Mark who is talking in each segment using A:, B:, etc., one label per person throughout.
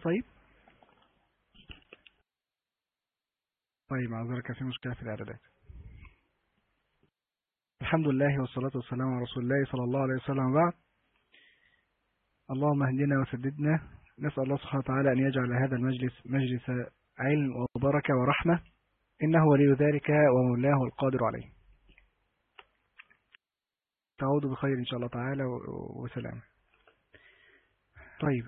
A: طيب طيب معذرة كان في مشكلة في الإعدادات الحمد لله والصلاة والسلام على رسول الله صلى الله عليه وسلم بعد اللهم اهدنا وسددنا نسأل الله سبحانه وتعالى أن يجعل هذا المجلس مجلس علم وبركة ورحمة إنه ولي ذلك ومولاه القادر عليه تعود بخير إن شاء الله تعالى وسلام طيب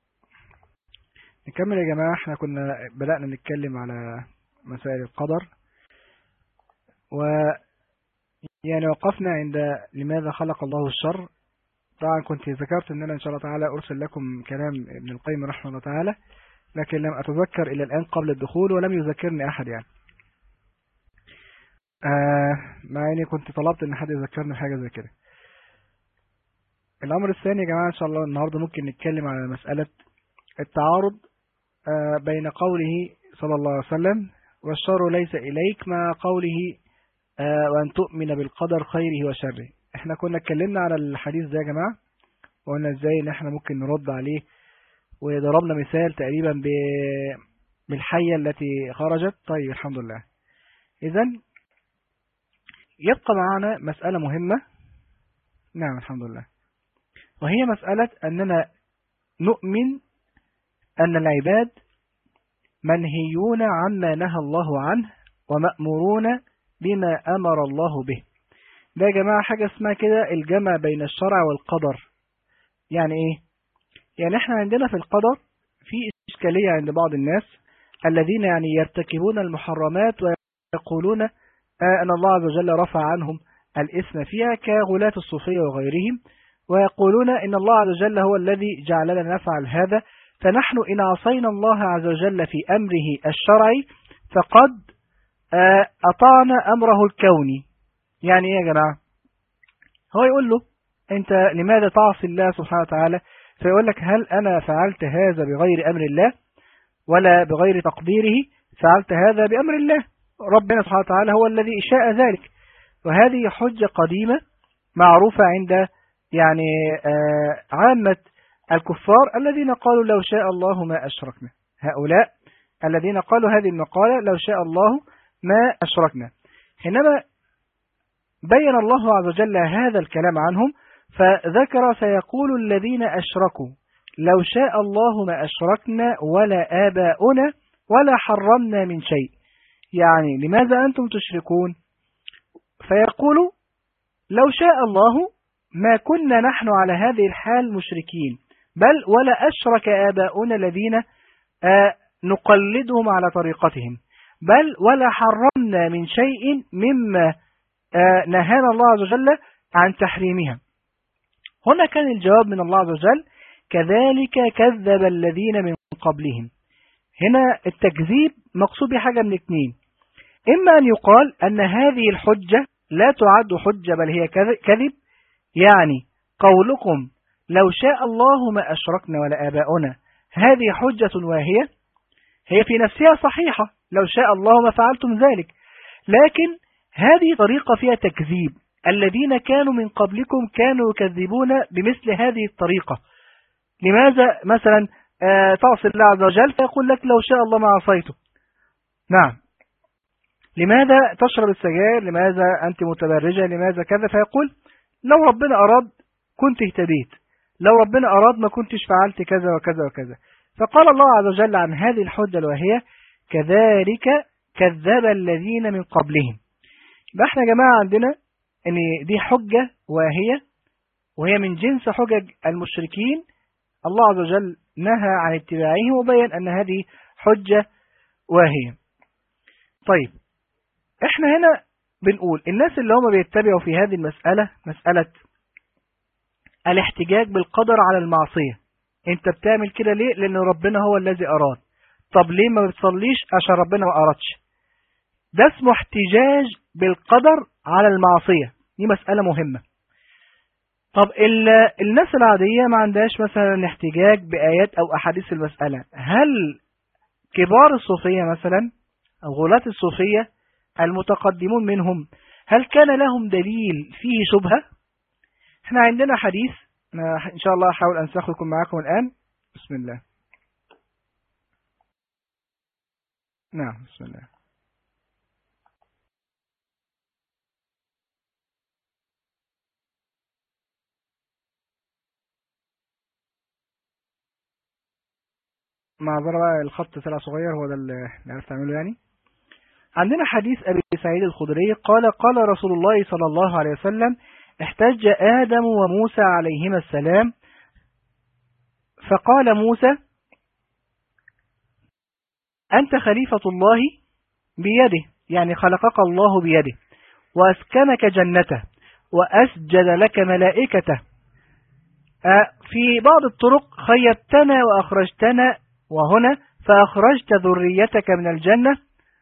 A: نكمل يا جماعة احنا كنا بدأنا نتكلم على مسائل القدر و يعني وقفنا عند لماذا خلق الله الشر طبعا كنت ذكرت ان انا ان شاء الله تعالى ارسل لكم كلام ابن القيم رحمه الله تعالى لكن لم اتذكر الى الان قبل الدخول ولم يذكرني احد يعني آه مع اني كنت طلبت ان حد يذكرني حاجة زي كده الامر الثاني يا جماعة ان شاء الله النهاردة ممكن نتكلم على مسألة التعارض آه بين قوله صلى الله عليه وسلم والشر ليس إليك مع قوله آه وأن تؤمن بالقدر خيره وشره احنا كنا اتكلمنا على الحديث ده يا جماعة وقلنا ازاي ان احنا ممكن نرد عليه وضربنا مثال تقريبا بالحية التي خرجت طيب الحمد لله اذا يبقى معنا مسألة مهمة نعم الحمد لله وهي مسألة أننا نؤمن أن العباد منهيون عما نهى الله عنه ومأمورون بما أمر الله به ده يا جماعة حاجة اسمها كده الجمع بين الشرع والقدر يعني ايه يعني احنا عندنا في القدر في إشكالية عند بعض الناس الذين يعني يرتكبون المحرمات ويقولون أن الله عز وجل رفع عنهم الإثم فيها كغلاة الصوفية وغيرهم ويقولون إن الله عز وجل هو الذي جعلنا نفعل هذا فنحن إن عصينا الله عز وجل في أمره الشرعي فقد أطعنا أمره الكوني يعني إيه يا جماعة هو يقول له أنت لماذا تعصي الله سبحانه وتعالى فيقول لك هل أنا فعلت هذا بغير أمر الله ولا بغير تقديره فعلت هذا بأمر الله ربنا سبحانه وتعالى هو الذي شاء ذلك وهذه حجة قديمة معروفة عند يعني عامة الكفار الذين قالوا لو شاء الله ما أشركنا هؤلاء الذين قالوا هذه المقالة لو شاء الله ما أشركنا حينما بين الله عز وجل هذا الكلام عنهم فذكر سيقول الذين أشركوا لو شاء الله ما أشركنا ولا آباؤنا ولا حرمنا من شيء يعني لماذا أنتم تشركون فيقول لو شاء الله ما كنا نحن على هذه الحال مشركين بل ولا أشرك آباؤنا الذين نقلدهم على طريقتهم بل ولا حرمنا من شيء مما نهانا الله عز وجل عن تحريمها هنا كان الجواب من الله عز وجل كذلك كذب الذين من قبلهم هنا التكذيب مقصود بحاجة من اثنين إما أن يقال أن هذه الحجة لا تعد حجة بل هي كذب يعني قولكم لو شاء الله ما أشركنا ولا آباؤنا هذه حجة واهية هي في نفسها صحيحة لو شاء الله ما فعلتم ذلك لكن هذه طريقة فيها تكذيب الذين كانوا من قبلكم كانوا يكذبون بمثل هذه الطريقة لماذا مثلا تعصي الله عز وجل فيقول لك لو شاء الله ما عصيته نعم لماذا تشرب السجاير لماذا أنت متبرجة لماذا كذا فيقول لو ربنا أراد كنت اهتديت لو ربنا أراد ما كنتش فعلت كذا وكذا وكذا فقال الله عز وجل عن هذه الحجة الواهية كذلك كذب الذين من قبلهم يبقى احنا يا جماعة عندنا ان دي حجة واهية وهي من جنس حجج المشركين الله عز وجل نهى عن اتباعهم وبين ان هذه حجة واهية طيب احنا هنا بنقول الناس اللي هم بيتبعوا في هذه المسألة مسألة الاحتجاج بالقدر على المعصية انت بتعمل كده ليه لان ربنا هو الذي اراد طب ليه ما بتصليش عشان ربنا ما ارادش ده اسمه احتجاج بالقدر على المعصية دي مسألة مهمة طب الناس العادية ما عندهاش مثلا احتجاج بآيات أو أحاديث المسألة هل كبار الصوفية مثلا أو غلاة الصوفية المتقدمون منهم هل كان لهم دليل فيه شبهة احنا عندنا حديث إن شاء الله أحاول أنسخ لكم معكم الآن بسم الله نعم بسم الله معذرة بقى الخط طلع صغير هو ده اللي عرفت اعمله يعني عندنا حديث أبي سعيد الخدري قال قال رسول الله صلى الله عليه وسلم احتج آدم وموسى عليهما السلام فقال موسى أنت خليفة الله بيده يعني خلقك الله بيده وأسكنك جنته وأسجد لك ملائكته في بعض الطرق خيبتنا وأخرجتنا وهنا فأخرجت ذريتك من الجنة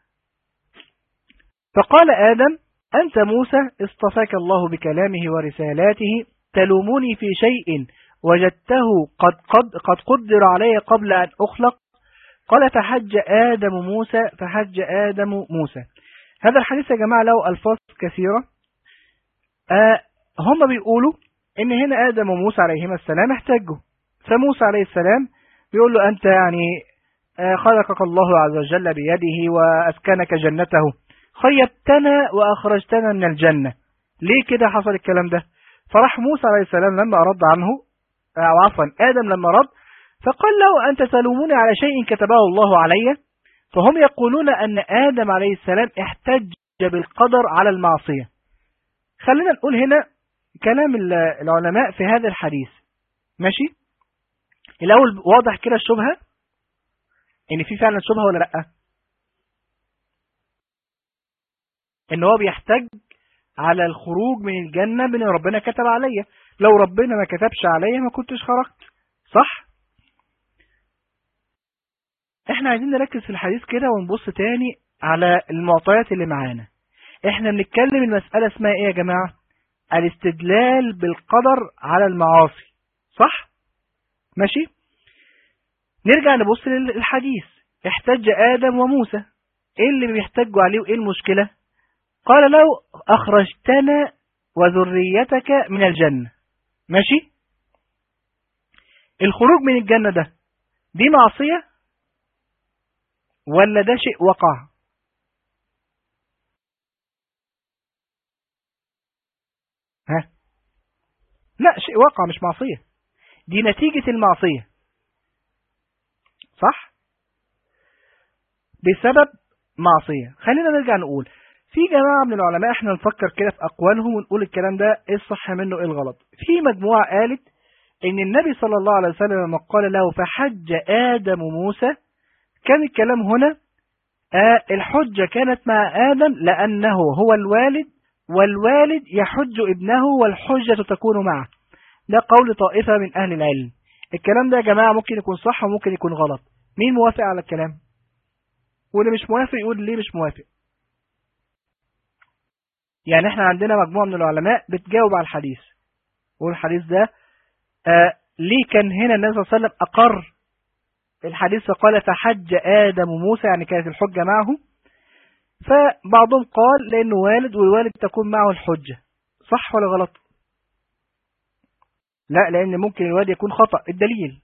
A: فقال آدم أنت موسى اصطفاك الله بكلامه ورسالاته تلوموني في شيء وجدته قد, قد, قد قدر علي قبل أن أخلق قال فحج آدم موسى فحج آدم موسى هذا الحديث يا جماعة له ألفاظ كثيرة آه هم بيقولوا إن هنا آدم وموسى عليهما السلام احتجوا فموسى عليه السلام بيقول له أنت يعني آه خلقك الله عز وجل بيده وأسكنك جنته خيبتنا وأخرجتنا من الجنة ليه كده حصل الكلام ده فراح موسى عليه السلام لما رد عنه أو عفوا آدم لما رد فقال له أنت تلوموني على شيء كتبه الله علي فهم يقولون أن آدم عليه السلام احتج بالقدر على المعصية خلينا نقول هنا كلام العلماء في هذا الحديث ماشي الأول واضح كده الشبهة ان في فعلا شبهة ولا لأ ان هو بيحتج على الخروج من الجنة من ربنا كتب عليا لو ربنا ما كتبش عليا ما كنتش خرجت صح احنا عايزين نركز في الحديث كده ونبص تاني على المعطيات اللي معانا احنا بنتكلم المسألة اسمها ايه يا جماعة الاستدلال بالقدر على المعاصي صح ماشي نرجع نبص للحديث احتج آدم وموسى ايه اللي بيحتجوا عليه وايه المشكلة قال له أخرجتنا وذريتك من الجنة ماشي الخروج من الجنة ده دي معصية ولا ده شيء وقع ها لا شيء وقع مش معصية دي نتيجة المعصية صح بسبب معصية خلينا نرجع نقول في جماعة من العلماء احنا نفكر كده في أقوالهم ونقول الكلام ده ايه الصح منه ايه الغلط في مجموعة قالت ان النبي صلى الله عليه وسلم لما قال له فحج آدم موسى كان الكلام هنا آه الحجة كانت مع آدم لأنه هو الوالد والوالد يحج ابنه والحجة تكون معه ده قول طائفة من أهل العلم الكلام ده يا جماعة ممكن يكون صح وممكن يكون غلط مين موافق على الكلام واللي مش موافق يقول ليه مش موافق يعني احنا عندنا مجموعة من العلماء بتجاوب على الحديث والحديث ده آه ليه كان هنا النبي صلى الله عليه وسلم أقر الحديث فقال فحج آدم وموسى يعني كانت الحجة معه فبعضهم قال لأنه والد والوالد تكون معه الحجة صح ولا غلط لا لأن ممكن الوالد يكون خطأ الدليل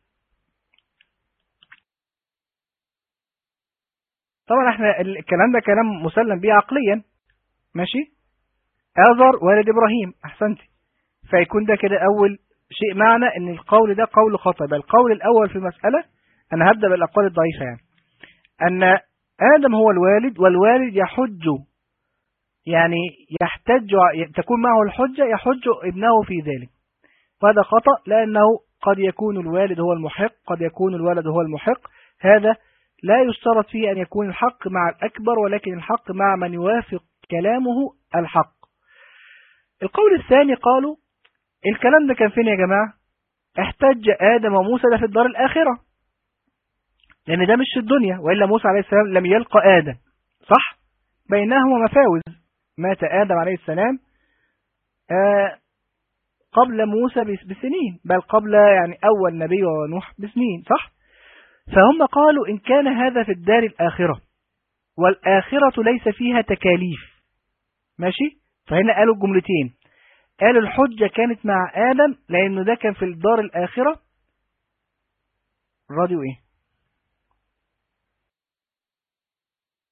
A: طبعا احنا الكلام ده كلام مسلم به عقليا ماشي آذر والد إبراهيم أحسنتي فيكون ده كده أول شيء معنى أن القول ده قول خطأ بل القول الأول في المسألة أنا هبدأ بالأقوال الضعيفة يعني أن آدم هو الوالد والوالد يحج يعني يحتج تكون معه الحجة يحج ابنه في ذلك وهذا خطأ لأنه قد يكون الوالد هو المحق قد يكون الولد هو المحق هذا لا يشترط فيه أن يكون الحق مع الأكبر ولكن الحق مع من يوافق كلامه الحق القول الثاني قالوا الكلام ده كان فين يا جماعة احتج آدم وموسى ده في الدار الآخرة لأن ده مش في الدنيا وإلا موسى عليه السلام لم يلقى آدم صح بينهما مفاوز مات آدم عليه السلام آه قبل موسى بسنين بل قبل يعني أول نبي ونوح بسنين صح فهم قالوا إن كان هذا في الدار الآخرة والآخرة ليس فيها تكاليف ماشي فهنا قالوا الجملتين قالوا الحجة كانت مع آدم لأنه ده كان في الدار الآخرة راديو إيه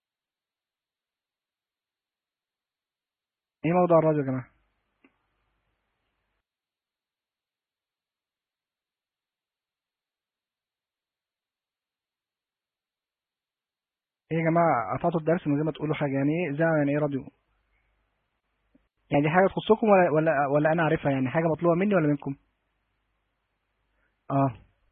A: ايه موضوع الرجل يا جماعة ايه يا جماعة قطعتوا الدرس من غير ما تقولوا حاجة يعني ايه اذاعة يعني ايه راديو يعني دي حاجة تخصكم ولا ولا ولا انا عارفها يعني حاجة مطلوبة مني ولا منكم اه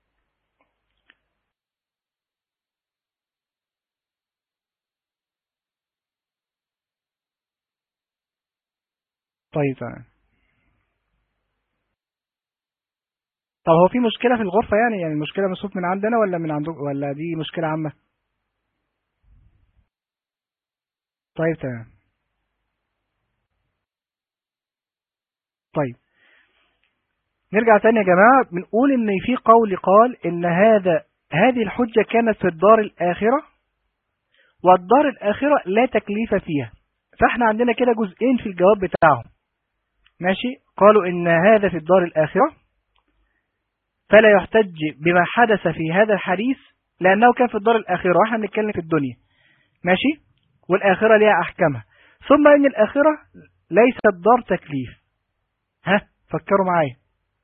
A: طيب تمام طب هو في مشكلة في الغرفة يعني يعني المشكلة مصوت من عندنا ولا من عندكم ولا دي مشكلة عامة طيب تمام طيب نرجع تاني يا جماعة بنقول ان في قول قال ان هذا هذه الحجة كانت في الدار الآخرة والدار الآخرة لا تكليف فيها فاحنا عندنا كده جزئين في الجواب بتاعهم ماشي قالوا ان هذا في الدار الآخرة فلا يحتج بما حدث في هذا الحديث لأنه كان في الدار الآخرة واحنا بنتكلم في الدنيا ماشي والآخرة ليها أحكامها ثم إن الآخرة ليست دار تكليف ها فكروا معايا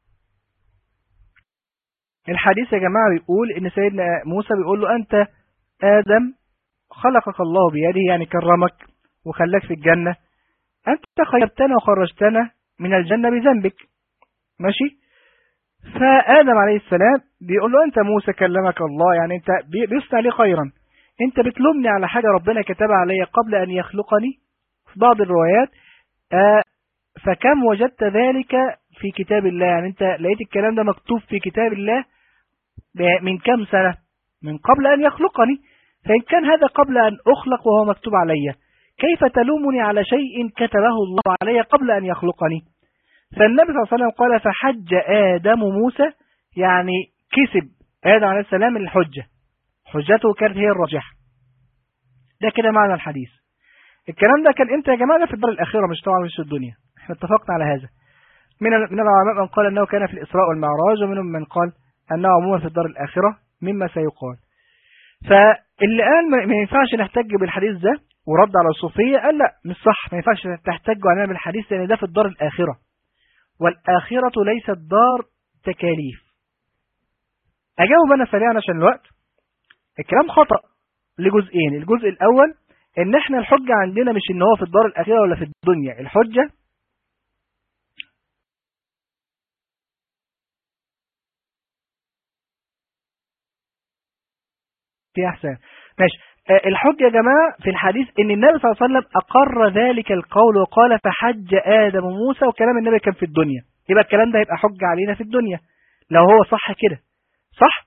A: الحديث يا جماعة بيقول إن سيدنا موسى بيقول له أنت آدم خلقك الله بيده يعني كرمك وخلاك في الجنة أنت خيرتنا وخرجتنا من الجنة بذنبك ماشي فآدم عليه السلام بيقول له أنت موسى كلمك الله يعني أنت بيصنع لي خيرا أنت بتلومني على حاجة ربنا كتبها علي قبل أن يخلقني في بعض الروايات آه فكم وجدت ذلك في كتاب الله يعني أنت لقيت الكلام ده مكتوب في كتاب الله من كم سنة من قبل أن يخلقني فإن كان هذا قبل أن أخلق وهو مكتوب علي كيف تلومني على شيء كتبه الله علي قبل أن يخلقني فالنبي صلى الله عليه وسلم قال فحج آدم موسى يعني كسب آدم عليه السلام الحجة حجته كانت هي الراجحة ده كده معنى الحديث الكلام ده كان امتى يا جماعة ده في الدار الأخيرة مش طبعا مش في الدنيا احنا اتفقنا على هذا من من العلماء من قال أنه كان في الإسراء والمعراج ومنهم من قال أنه عموما في الدار الآخرة مما سيقال فاللي قال ما ينفعش نحتج بالحديث ده ورد على الصوفية قال لا مش صح ما ينفعش تحتجوا علينا بالحديث لأن ده في الدار الآخرة والآخرة ليست دار تكاليف أجاوب أنا سريعا عشان الوقت الكلام خطأ لجزئين الجزء الأول إن إحنا الحجة عندنا مش إن هو في الدار الأخيرة ولا في الدنيا الحجة في أحسن ماشي الحجة يا جماعة في الحديث ان النبي صلى الله عليه وسلم اقر ذلك القول وقال فحج ادم موسى وكلام النبي كان في الدنيا يبقى الكلام ده يبقى حجة علينا في الدنيا لو هو صح كده صح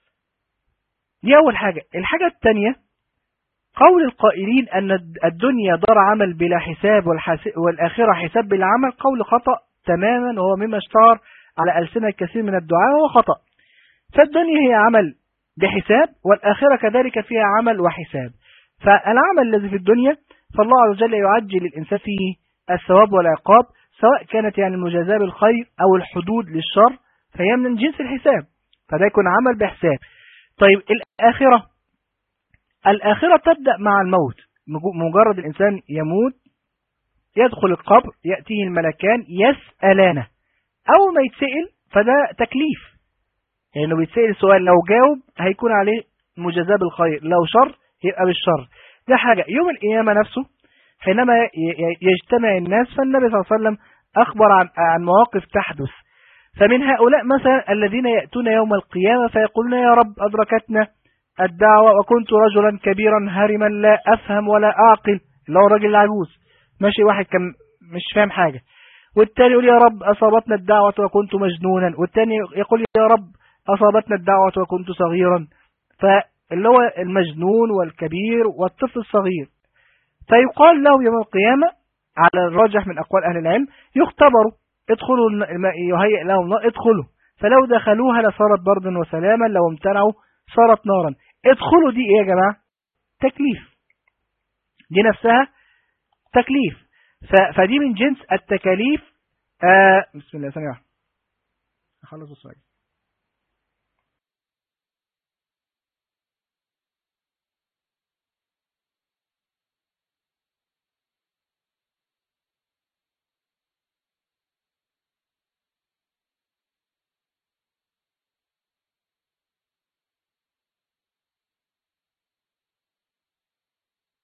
A: دي اول حاجة الحاجة الثانية قول القائلين ان الدنيا دار عمل بلا حساب والاخرة حساب بلا عمل قول خطأ تماما وهو مما اشتهر على ألسنة كثير من الدعاء وهو خطأ فالدنيا هي عمل بحساب والآخرة كذلك فيها عمل وحساب فالعمل الذي في الدنيا فالله عز وجل يعجل للإنسان فيه الثواب والعقاب سواء كانت يعني المجازاة بالخير أو الحدود للشر فهي من جنس الحساب فده يكون عمل بحساب طيب الآخرة الآخرة تبدأ مع الموت مجرد الإنسان يموت يدخل القبر يأتيه الملكان يسألانه أول ما يتسأل فده تكليف لأنه يعني بيتسأل سؤال لو جاوب هيكون عليه مجازاة بالخير لو شر يبقى بالشر ده حاجة يوم القيامة نفسه حينما يجتمع الناس فالنبي صلى الله عليه وسلم أخبر عن, عن مواقف تحدث فمن هؤلاء مثلا الذين يأتون يوم القيامة فيقولون يا رب أدركتنا الدعوة وكنت رجلا كبيرا هرما لا أفهم ولا أعقل اللي هو الراجل العجوز ماشي واحد كان مش فاهم حاجة والتاني يقول يا رب أصابتنا الدعوة وكنت مجنونا والتاني يقول يا رب أصابتنا الدعوة وكنت صغيرا فاللي هو المجنون والكبير والطفل الصغير فيقال له يوم القيامة على الراجح من أقوال أهل العلم يختبروا ادخلوا يهيئ لهم ادخلوا فلو دخلوها لصارت بردا وسلاما لو امتنعوا صارت نارا ادخلوا دي ايه يا جماعة تكليف دي نفسها تكليف فدي من جنس التكاليف آه بسم الله ثانية واحدة أخلص السؤال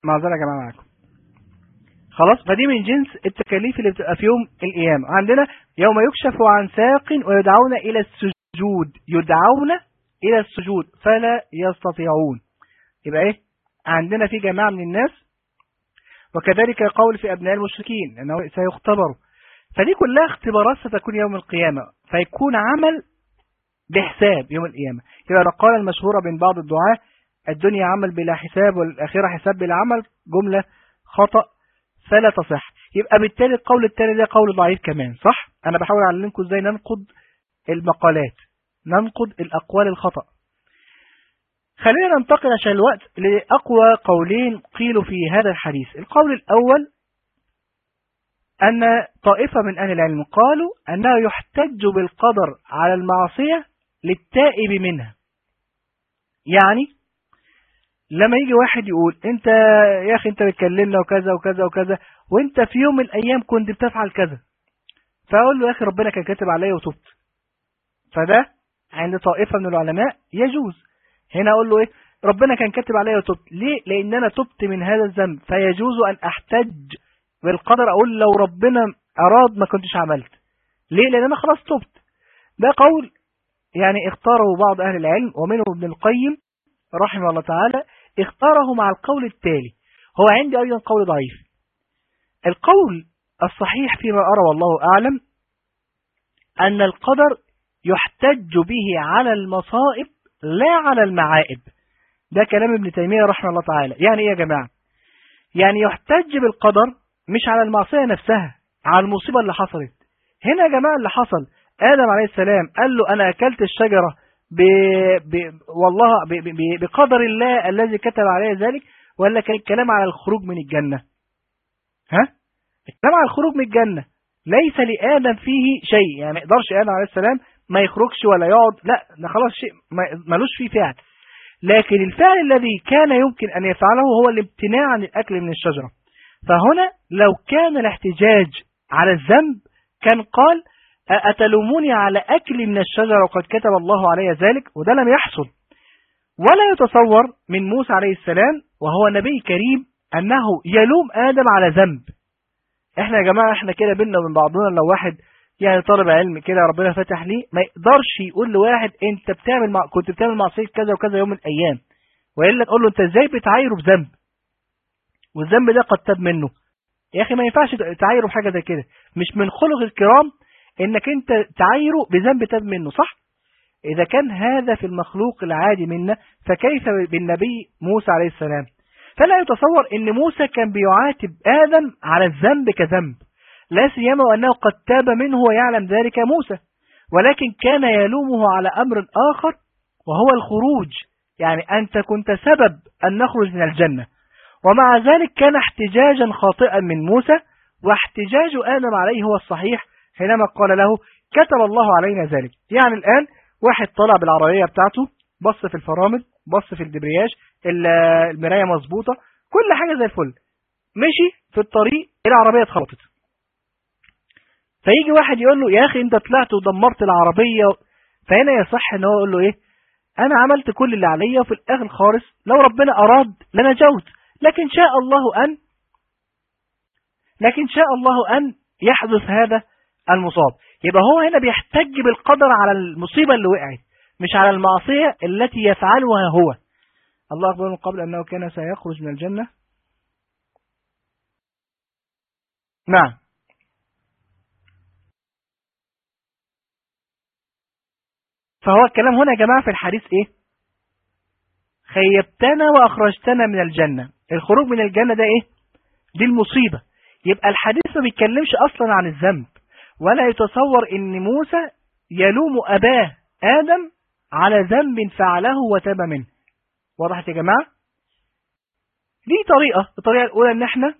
A: معذرة يا جماعة معاكم خلاص فدي من جنس التكاليف اللي بتبقى في يوم القيامة عندنا يوم يكشف عن ساق ويدعون إلى السجود يدعون إلى السجود فلا يستطيعون يبقى إيه عندنا في جماعة من الناس وكذلك قول في أبناء المشركين أنه سيختبروا فدي كلها اختبارات ستكون يوم القيامة فيكون عمل بحساب يوم القيامة يبقى قال المشهورة بين بعض الدعاة الدنيا عمل بلا حساب والأخيرة حساب بلا عمل جملة خطأ فلا تصح يبقى بالتالي القول التالي ده قول ضعيف كمان صح أنا بحاول أعلمكم إزاي ننقد المقالات ننقد الأقوال الخطأ خلينا ننتقل عشان الوقت لأقوى قولين قيلوا في هذا الحديث القول الأول أن طائفة من أهل العلم قالوا أنه يحتج بالقدر على المعصية للتائب منها يعني لما يجي واحد يقول انت يا اخي انت بتكلمنا وكذا وكذا وكذا وانت في يوم من الايام كنت بتفعل كذا فاقول له يا اخي ربنا كان كاتب عليا وتبت فده عند طائفة من العلماء يجوز هنا اقول له ايه ربنا كان كاتب عليا وتبت ليه لان انا تبت من هذا الذنب فيجوز ان احتج بالقدر اقول لو ربنا اراد ما كنتش عملت ليه لان انا خلاص تبت ده قول يعني اختاره بعض اهل العلم ومنهم ابن القيم رحمه الله تعالى اختاره مع القول التالي هو عندي ايضا قول ضعيف القول الصحيح فيما ارى والله اعلم ان القدر يحتج به على المصائب لا على المعائب ده كلام ابن تيمية رحمه الله تعالى يعني ايه يا جماعة يعني يحتج بالقدر مش على المعصية نفسها على المصيبة اللي حصلت هنا يا جماعة اللي حصل آدم عليه السلام قال له أنا أكلت الشجرة ب... ب... والله ب... ب... بقدر الله الذي كتب عليه ذلك ولا كان الكلام على الخروج من الجنة ها الكلام على الخروج من الجنة ليس لآدم فيه شيء يعني ما يقدرش آدم عليه السلام ما يخرجش ولا يقعد لا ده خلاص شيء ملوش فيه فعل لكن الفعل الذي كان يمكن أن يفعله هو الامتناع عن الأكل من الشجرة فهنا لو كان الاحتجاج على الذنب كان قال أتلوموني على أكل من الشجرة وقد كتب الله علي ذلك وده لم يحصل ولا يتصور من موسى عليه السلام وهو نبي كريم أنه يلوم آدم على ذنب احنا يا جماعة احنا كده بينا من بعضنا لو واحد يعني طالب علم كده ربنا فتح ليه ما يقدرش يقول لواحد انت بتعمل مع... كنت بتعمل معصيه كذا وكذا يوم من الايام والا تقول له انت ازاي بتعايره بذنب والذنب ده قد تاب منه يا اخي ما ينفعش تعايره بحاجه زي كده مش من خلق الكرام انك انت تعايره بذنب تاب منه صح اذا كان هذا في المخلوق العادي منا فكيف بالنبي موسى عليه السلام فلا يتصور ان موسى كان بيعاتب ادم على الذنب كذنب لا سيما وأنه قد تاب منه ويعلم ذلك موسى ولكن كان يلومه على أمر آخر وهو الخروج يعني أنت كنت سبب أن نخرج من الجنة ومع ذلك كان احتجاجا خاطئا من موسى واحتجاج آدم عليه هو الصحيح حينما قال له كتب الله علينا ذلك يعني الآن واحد طلع بالعربية بتاعته بص في الفرامل بص في الدبرياج المراية مظبوطة كل حاجة زي الفل مشي في الطريق العربية اتخبطت فيجي واحد يقول له يا أخي أنت طلعت ودمرت العربية فهنا يصح أن هو يقول له إيه أنا عملت كل اللي عليا وفي الآخر خالص لو ربنا أراد لنجوت لكن شاء الله أن لكن شاء الله أن يحدث هذا المصاب يبقى هو هنا بيحتج بالقدر على المصيبة اللي وقعت مش على المعصية التي يفعلها هو الله أخبر من قبل أنه كان سيخرج من الجنة نعم فهو الكلام هنا يا جماعة في الحديث ايه خيبتنا واخرجتنا من الجنة الخروج من الجنة ده ايه دي المصيبة يبقى الحديث ما بيتكلمش اصلا عن الذنب ولا يتصور ان موسى يلوم اباه ادم على ذنب فعله وتاب منه وضحت يا جماعة دي طريقة الطريقة الاولى ان احنا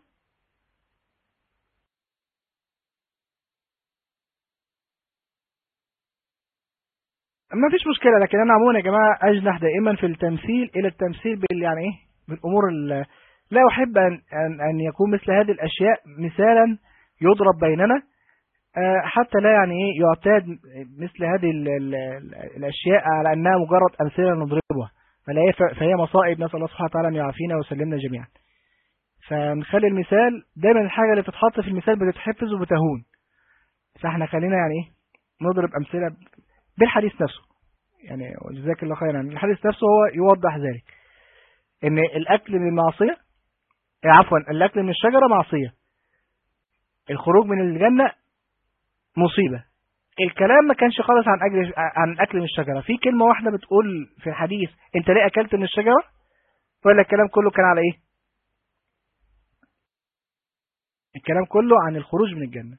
A: ما فيش مشكلة لكن أنا عموما يا جماعة أجنح دائما في التمثيل إلى التمثيل بال يعني إيه بالأمور لا أحب أن, أن, أن يكون مثل هذه الأشياء مثالا يضرب بيننا حتى لا يعني إيه يعتاد مثل هذه ال ال الأشياء على أنها مجرد أمثلة نضربها فهي مصائب نسأل الله سبحانه وتعالى أن يعافينا ويسلمنا جميعا فنخلي المثال دايما الحاجة اللي بتتحط في المثال بتتحفظ وبتهون فاحنا خلينا يعني ايه نضرب امثلة بالحديث نفسه يعني جزاك الله خيرا الحديث نفسه هو يوضح ذلك ان الاكل من المعصية إيه، عفوا الاكل من الشجرة معصية الخروج من الجنة مصيبة الكلام ما كانش خالص عن اجل عن الاكل من الشجرة في كلمة واحدة بتقول في الحديث انت ليه اكلت من الشجرة ولا الكلام كله كان على ايه الكلام كله عن الخروج من الجنة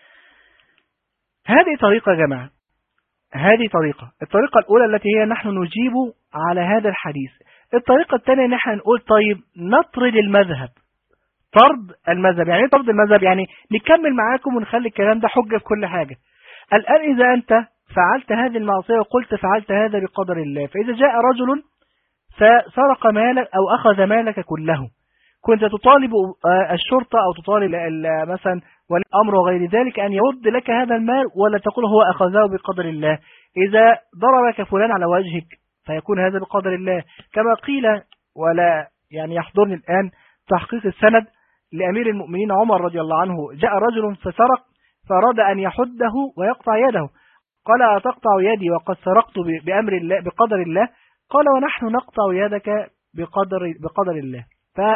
A: هذه طريقة يا جماعة هذه طريقة الطريقة الأولى التي هي نحن نجيب على هذا الحديث الطريقة الثانية نحن نقول طيب نطرد المذهب طرد المذهب يعني ايه طرد المذهب يعني نكمل معاكم ونخلي الكلام ده حجة في كل حاجة الآن إذا أنت فعلت هذه المعصية وقلت فعلت هذا بقدر الله فإذا جاء رجل فسرق مالك أو أخذ مالك كله كنت تطالب آه، الشرطة أو تطالب مثلا والأمر وغير ذلك أن يرد لك هذا المال ولا تقول هو أخذه بقدر الله إذا ضربك فلان على وجهك فيكون هذا بقدر الله كما قيل ولا يعني يحضرني الآن تحقيق السند لأمير المؤمنين عمر رضي الله عنه جاء رجل فسرق فأراد أن يحده ويقطع يده قال أتقطع يدي وقد سرقت بأمر الله بقدر الله قال ونحن نقطع يدك بقدر, بقدر الله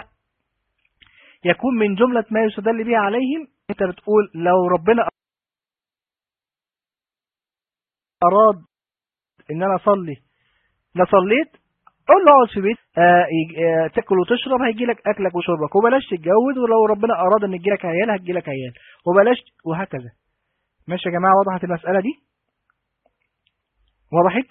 A: فيكون من جملة ما يستدل به عليهم انت بتقول لو ربنا أراد ان انا اصلي لصليت قول له اقعد في بيت آه آه تاكل وتشرب هيجي لك اكلك وشربك وبلاش تتجوز ولو ربنا اراد ان يجي لك عيال هتجي لك عيال وبلاش وهكذا ماشي يا جماعه وضحت المساله دي وضحت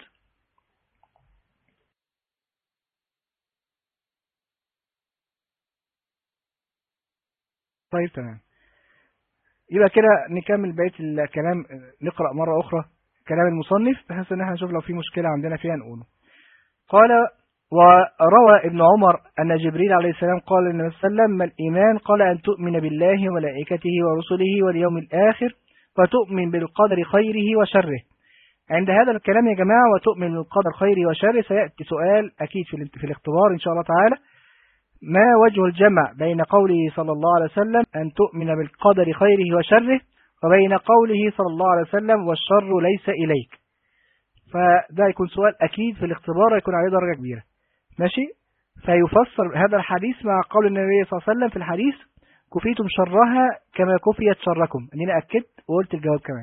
A: طيب تمام يبقى كده نكمل بقيه الكلام نقرا مره اخرى كلام المصنف بحيث ان احنا نشوف لو في مشكله عندنا فيها نقوله قال وروى ابن عمر أن جبريل عليه السلام قال للنبي صلى الله عليه وسلم ما الإيمان قال أن تؤمن بالله وملائكته ورسله واليوم الآخر وتؤمن بالقدر خيره وشره عند هذا الكلام يا جماعة وتؤمن بالقدر خيره وشره سيأتي سؤال أكيد في الاختبار إن شاء الله تعالى ما وجه الجمع بين قوله صلى الله عليه وسلم أن تؤمن بالقدر خيره وشره وبين قوله صلى الله عليه وسلم والشر ليس إليك فده يكون سؤال أكيد في الاختبار يكون عليه درجة كبيرة ماشي فيفسر هذا الحديث مع قول النبي صلى الله عليه وسلم في الحديث كفيتم شرها كما كفيت شركم أني أكدت وقلت الجواب كمان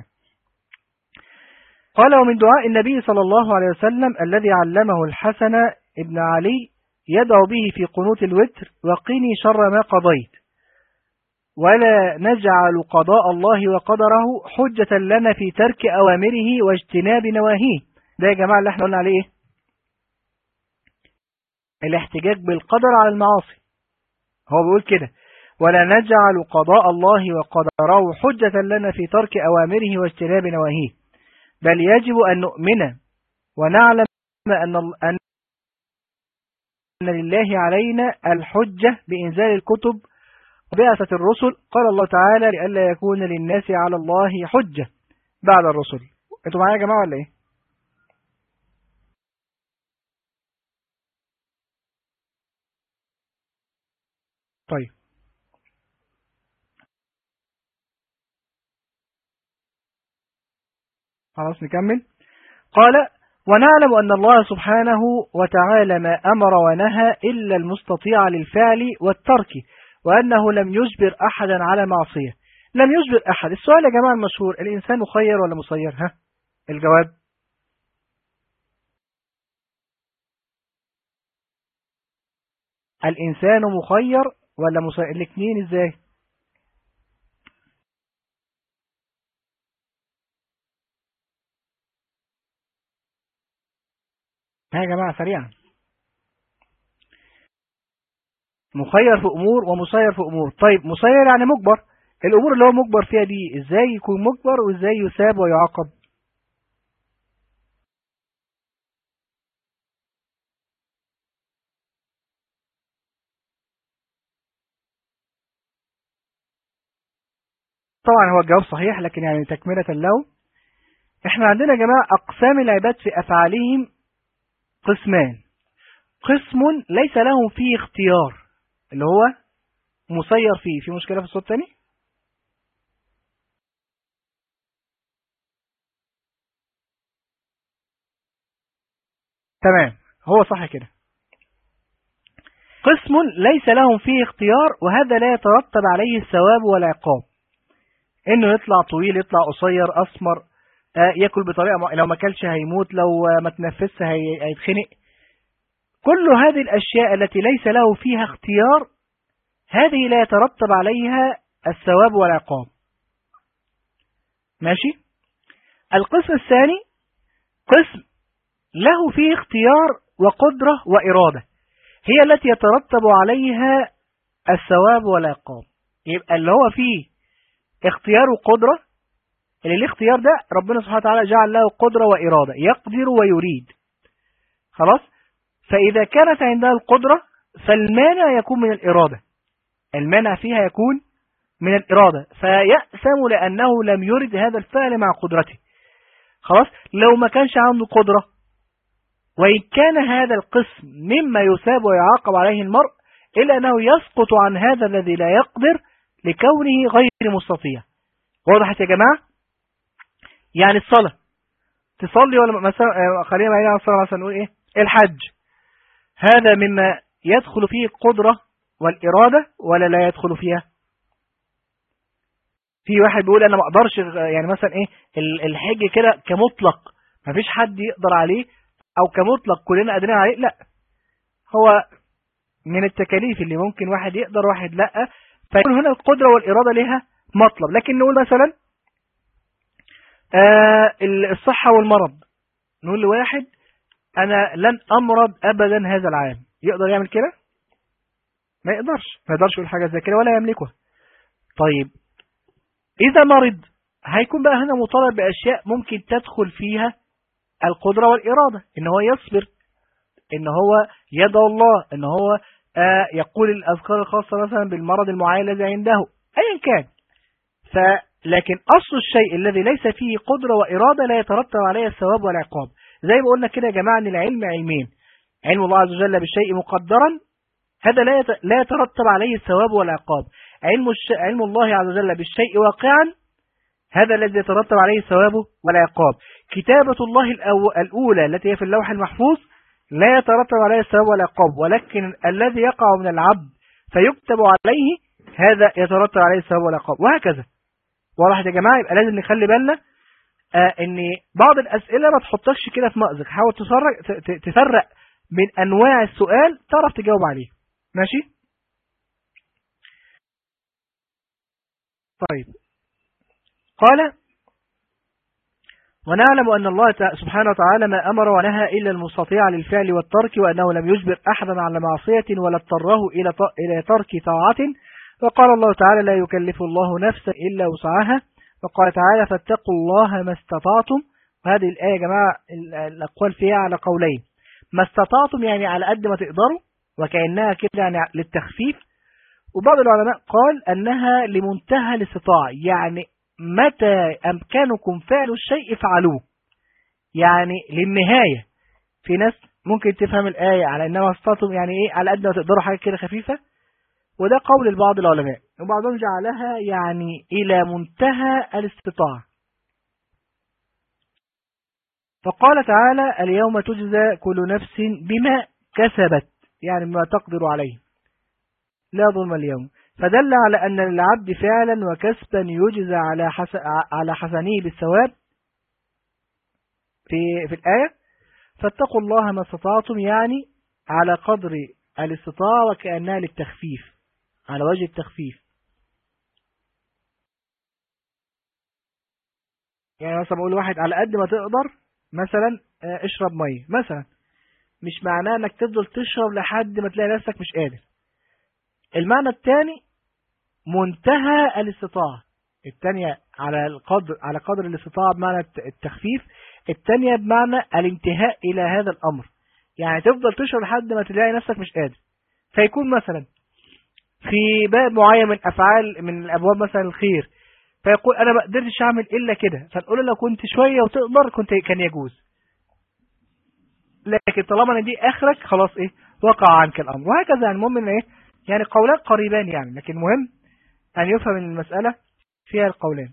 A: قال ومن دعاء النبي صلى الله عليه وسلم الذي علمه الحسن ابن علي يدعو به في قنوت الوتر وقني شر ما قضيت ولا نجعل قضاء الله وقدره حجة لنا في ترك أوامره واجتناب نواهيه ده يا جماعة اللي احنا قلنا عليه الاحتجاج بالقدر على المعاصي هو بيقول كده ولا نجعل قضاء الله وقدره حجة لنا في ترك أوامره واجتناب نواهيه بل يجب أن نؤمن ونعلم أن أن لله علينا الحجة بإنزال الكتب وبعثة الرسل قال الله تعالى لئلا يكون للناس على الله حجة بعد الرسل انتوا معايا يا جماعة ولا ايه طيب خلاص نكمل قال ونعلم أن الله سبحانه وتعالى ما أمر ونهى إلا المستطيع للفعل والترك وأنه لم يجبر أحدا على معصية لم يجبر أحد السؤال يا جماعة المشهور الإنسان مخير ولا مسير ها الجواب الإنسان مخير ولا مسير الاثنين ازاي ها يا جماعة سريعا مخير في أمور ومسير في أمور طيب مسير يعني مجبر الأمور اللي هو مجبر فيها دي إزاي يكون مجبر وإزاي يثاب ويعاقب طبعا هو الجواب صحيح لكن يعني تكملة له احنا عندنا يا جماعة أقسام العباد في أفعالهم قسمان قسم ليس لهم فيه اختيار اللي هو مسير فيه في مشكلة في الصوت تاني تمام هو صح كده قسم ليس لهم فيه اختيار وهذا لا يترتب عليه الثواب والعقاب انه يطلع طويل يطلع قصير اسمر آه، ياكل بطريقه لو ما اكلش هيموت لو ما تنفسش هيتخنق كل هذه الاشياء التي ليس له فيها اختيار هذه لا يترتب عليها الثواب والعقاب ماشي القسم الثاني قسم له فيه اختيار وقدرة وإرادة هي التي يترتب عليها الثواب والعقاب يبقى اللي هو فيه اختيار وقدرة اللي الاختيار ده ربنا سبحانه وتعالى جعل له قدرة وإرادة يقدر ويريد خلاص فإذا كانت عندها القدرة فالمانع يكون من الإرادة المانع فيها يكون من الإرادة فيأسم لأنه لم يرد هذا الفعل مع قدرته خلاص لو ما كانش عنده قدرة وإن كان هذا القسم مما يثاب ويعاقب عليه المرء إلا أنه يسقط عن هذا الذي لا يقدر لكونه غير مستطيع واضح يا جماعة يعني الصلاة تصلي ولا مثلا آه، خلينا بعيد عن الصلاة مثلا نقول إيه الحج هذا مما يدخل فيه القدرة والإرادة ولا لا يدخل فيها في واحد بيقول أنا ما أقدرش يعني مثلا إيه الحج كده كمطلق ما فيش حد يقدر عليه أو كمطلق كلنا قادرين عليه لا هو من التكاليف اللي ممكن واحد يقدر واحد لا فيكون هنا القدرة والإرادة لها مطلب لكن نقول مثلا آه الصحة والمرض نقول لواحد أنا لن أمرض أبدا هذا العام يقدر يعمل كده ما يقدرش ما يقدرش يقول حاجة زي كده ولا يملكها طيب إذا مرض هيكون بقى هنا مطالب بأشياء ممكن تدخل فيها القدرة والإرادة إن هو يصبر إن هو يدعو الله إن هو آه يقول الأذكار الخاصة مثلا بالمرض المعين الذي عنده أيا كان فلكن أصل الشيء الذي ليس فيه قدرة وإرادة لا يترتب عليه الثواب والعقاب زي ما قلنا كده يا جماعة أن العلم علمين علم الله عز وجل بالشيء مقدرا هذا لا يترتب عليه الثواب والعقاب علم, الش... علم الله عز وجل بالشيء واقعا هذا الذي يترتب عليه الثواب والعقاب كتابة الله الأولى التي هي في اللوح المحفوظ لا يترتب عليه الثواب والعقاب ولكن الذي يقع من العبد فيكتب عليه هذا يترتب عليه الثواب والعقاب وهكذا واضح يا جماعة يبقى لازم نخلي بالنا آه ان بعض الأسئلة ما تحطكش كده في مأزق حاول تفرق, تفرق من أنواع السؤال تعرف تجاوب عليه ماشي طيب قال ونعلم أن الله سبحانه وتعالى ما أمر ونهى إلا المستطيع للفعل والترك وأنه لم يجبر أحدا على معصية ولا اضطره إلى ترك طاعة وقال الله تعالى لا يكلف الله نفسا إلا وسعها وقال تعالى فاتقوا الله ما استطعتم وهذه الآية يا جماعة الأقوال فيها على قولين ما استطعتم يعني على قد ما تقدروا وكأنها كده يعني للتخفيف وبعض العلماء قال أنها لمنتهى الاستطاعة يعني متى أمكنكم فعل الشيء افعلوه يعني للنهاية في ناس ممكن تفهم الآية على أنها استطعتم يعني إيه على قد ما تقدروا حاجة كده خفيفة وده قول لبعض العلماء وبعضهم جعلها يعني إلى منتهى الاستطاعة فقال تعالى اليوم تجزى كل نفس بما كسبت يعني ما تقدر عليه لا ظلم اليوم فدل على أن للعبد فعلا وكسبا يجزى على على حسنه بالثواب في في الآية فاتقوا الله ما استطعتم يعني على قدر الاستطاعة وكأنها للتخفيف على وجه التخفيف يعني مثلا بقول واحد على قد ما تقدر مثلا آه، اشرب مية مثلا مش معناه انك تفضل تشرب لحد ما تلاقي نفسك مش قادر المعنى الثاني منتهى الاستطاعة الثانية على القدر على قدر الاستطاعة بمعنى التخفيف الثانية بمعنى الانتهاء إلى هذا الأمر يعني تفضل تشعر لحد ما تلاقي نفسك مش قادر فيكون مثلا في باب معين من أفعال من الأبواب مثلا الخير فيقول أنا ما قدرتش أعمل إلا كده فنقول لو كنت شوية وتقدر كنت كان يجوز لكن طالما ان دي اخرك خلاص ايه وقع عنك الامر وهكذا يعني المهم ان ايه يعني قولان قريبان يعني لكن مهم أن يفهم المسألة فيها القولان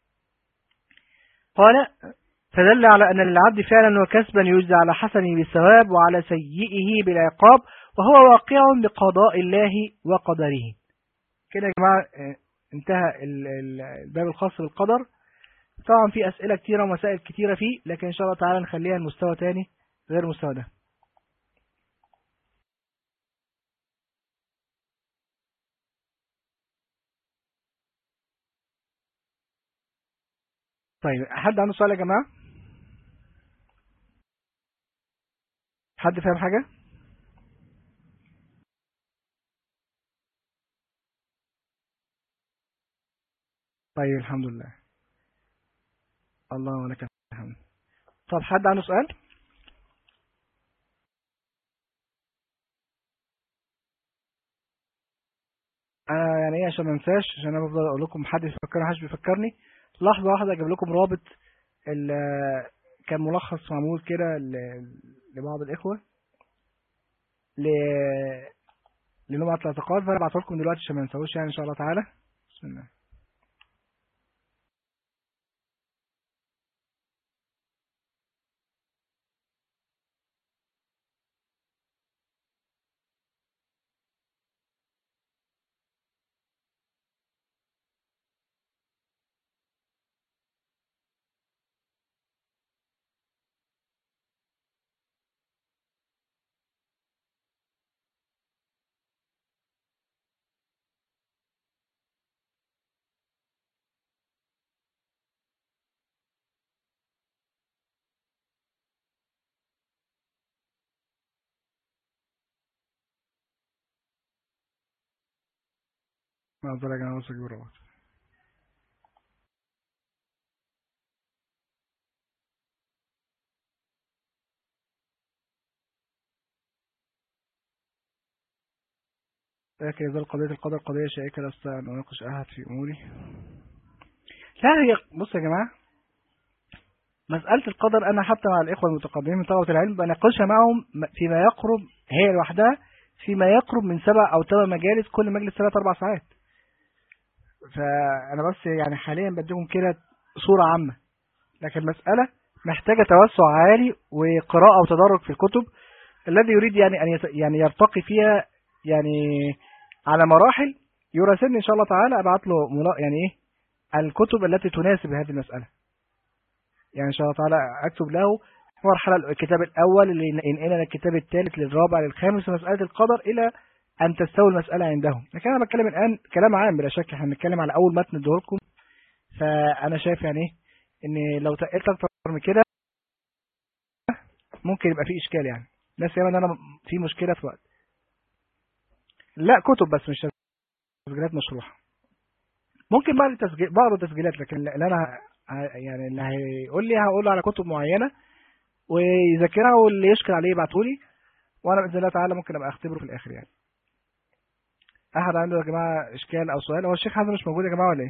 A: قال فدل على أن للعبد فعلا وكسبا يجزى على حسنه بالثواب وعلى سيئه بالعقاب وهو واقع بقضاء الله وقدره كده يا جماعة آه، انتهى الباب الخاص بالقدر طبعا في أسئلة كتيرة ومسائل كتيرة فيه لكن إن شاء الله تعالى نخليها المستوى تاني غير المستوى ده طيب حد عنده سؤال يا جماعة حد فاهم حاجة طيب الحمد لله الله ولك الحمد طب حد عنده سؤال انا يعني ايه عشان ما انساش عشان انا بفضل اقول لكم حد يفكرني محدش بيفكرني لحظه واحده اجيب لكم رابط كان ملخص معمول كده لبعض الاخوه ل لنوع الاعتقاد فانا بعته لكم دلوقتي عشان ما ننساوش يعني ان شاء الله تعالى بسم الله معذرة يا جماعة بس اجيب الرابط لكن إذا قضية القدر قضية شائكة لا أستطيع أن أناقش أحد في أموري لا هي بص يا جماعة مسألة القدر أنا حتى مع الإخوة المتقدمين من طلبة العلم بناقشها معهم فيما يقرب هي لوحدها فيما يقرب من سبع أو ثمان مجالس كل مجلس ثلاث أربع ساعات فأنا بس يعني حاليا بديكم كده صورة عامة لكن المسألة محتاجة توسع عالي وقراءة وتدرج في الكتب الذي يريد يعني أن يعني يرتقي فيها يعني على مراحل يراسلني إن شاء الله تعالى أبعت له يعني إيه الكتب التي تناسب هذه المسألة يعني إن شاء الله تعالى أكتب له مرحلة الكتاب الأول اللي ينقلنا الكتاب الثالث للرابع للخامس في مسألة القدر إلى أن تستوي المسألة عندهم لكن أنا بتكلم الآن كلام عام بلا شك احنا بنتكلم على أول متن لكم فأنا شايف يعني إيه إن لو تقلت أكتر من كده ممكن يبقى في إشكال يعني لا سيما إن أنا في مشكلة في وقت لا كتب بس مش تسجيلات مشروحة ممكن بعض التسجيل بعض التسجيلات لكن اللي أنا يعني اللي هيقول لي هقول له على كتب معينة ويذاكرها واللي يشكل عليه يبعته لي وانا باذن الله تعالى ممكن ابقى اختبره في الاخر يعني احد عنده يا جماعه اشكال او سؤال هو الشيخ حازم مش موجود يا جماعه ولا ايه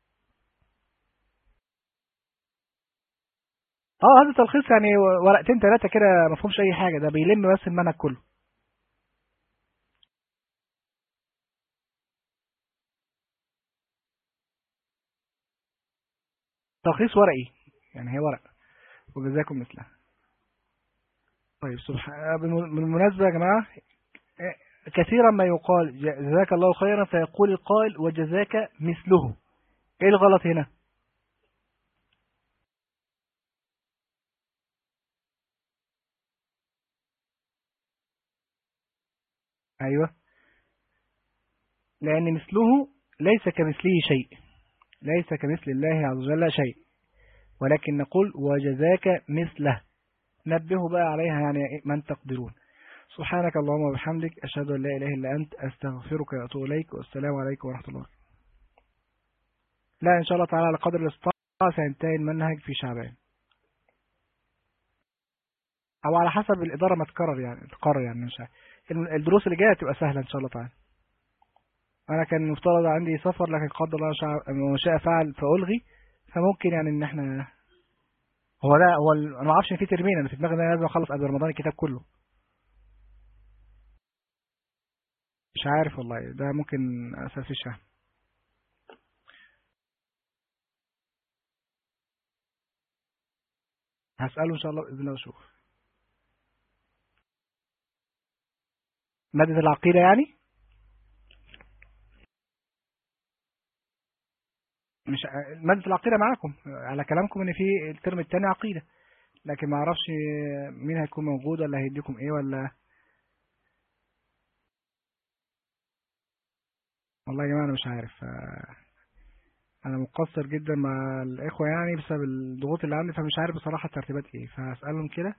A: اه هذا تلخيص يعني ورقتين ثلاثه كده ما فيهمش اي حاجه ده بيلم بس المنهج كله تلخيص ورقي يعني هي ورق وجزاكم مثلها طيب سبحان بالمناسبة يا جماعة كثيرا ما يقال جزاك الله خيرا فيقول القائل وجزاك مثله ايه الغلط هنا ايوه لان مثله ليس كمثله شيء ليس كمثل الله عز وجل شيء ولكن نقول وجزاك مثله نبهوا بقى عليها يعني من تقدرون سبحانك اللهم وبحمدك أشهد أن لا إله إلا أنت أستغفرك وأتوب إليك والسلام عليكم ورحمة الله لا إن شاء الله تعالى على قدر الاستطاعة سينتهي المنهج في شعبان أو على حسب الإدارة ما تقرر يعني تقرر يعني مش الدروس اللي جاية تبقى سهلة إن شاء الله تعالى أنا كان مفترض عندي سفر لكن قدر الله ما شاء فعل فألغي فممكن يعني إن إحنا هو لا هو انا ما اعرفش ان في ترمين انا في دماغي ان انا لازم اخلص قبل رمضان الكتاب كله مش مش عارف والله ده ممكن أسافشها هسأله إن شاء الله بإذن الله وشوف مادة العقيدة يعني مش مادة العقيدة معاكم على كلامكم ان في الترم الثاني عقيدة لكن ما اعرفش مين هيكون موجود ولا هيديكم ايه ولا والله يا جماعة انا مش عارف انا مقصر جدا مع الاخوة يعني بسبب الضغوط اللي عندي فمش عارف بصراحة الترتيبات ايه فهسألهم كده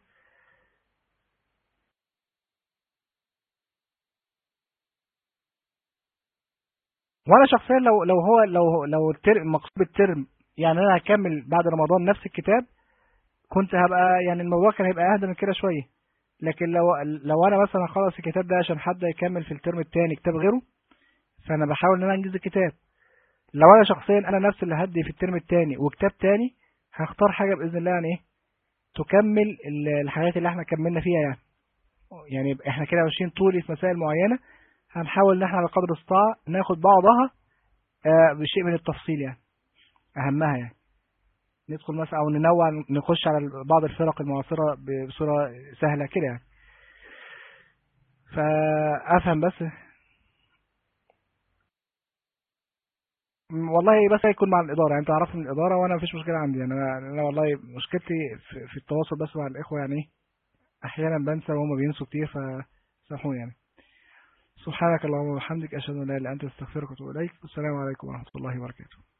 A: وانا شخصيا لو لو هو لو لو الترم مقصود بالترم يعني انا هكمل بعد رمضان نفس الكتاب كنت هبقى يعني الموضوع كان هيبقى اهدى من كده شويه لكن لو لو انا مثلا خلص الكتاب ده عشان حد يكمل في الترم الثاني كتاب غيره فانا بحاول ان انا انجز الكتاب لو انا شخصيا انا نفسي اللي هدي في الترم الثاني وكتاب تاني هختار حاجه باذن الله يعني ايه تكمل الحاجات اللي احنا كملنا فيها يعني يعني احنا كده ماشيين طولي في مسائل معينه هنحاول ان احنا على قدر الاستطاعة ناخد بعضها آه، بشيء من التفصيل يعني اهمها يعني ندخل مثلا او ننوع نخش على بعض الفرق المعاصرة بصورة سهلة كده يعني فافهم بس والله بس هيكون مع الإدارة يعني انت عرفت من الإدارة وانا مفيش مشكلة عندي يعني انا, أنا والله مشكلتي في التواصل بس مع الإخوة يعني احيانا بنسى وهم بينسوا كتير فسامحوني يعني سبحانك اللهم وبحمدك أشهد أن لا إله إلا أنت أستغفرك وأتوب إليك والسلام عليكم ورحمة الله وبركاته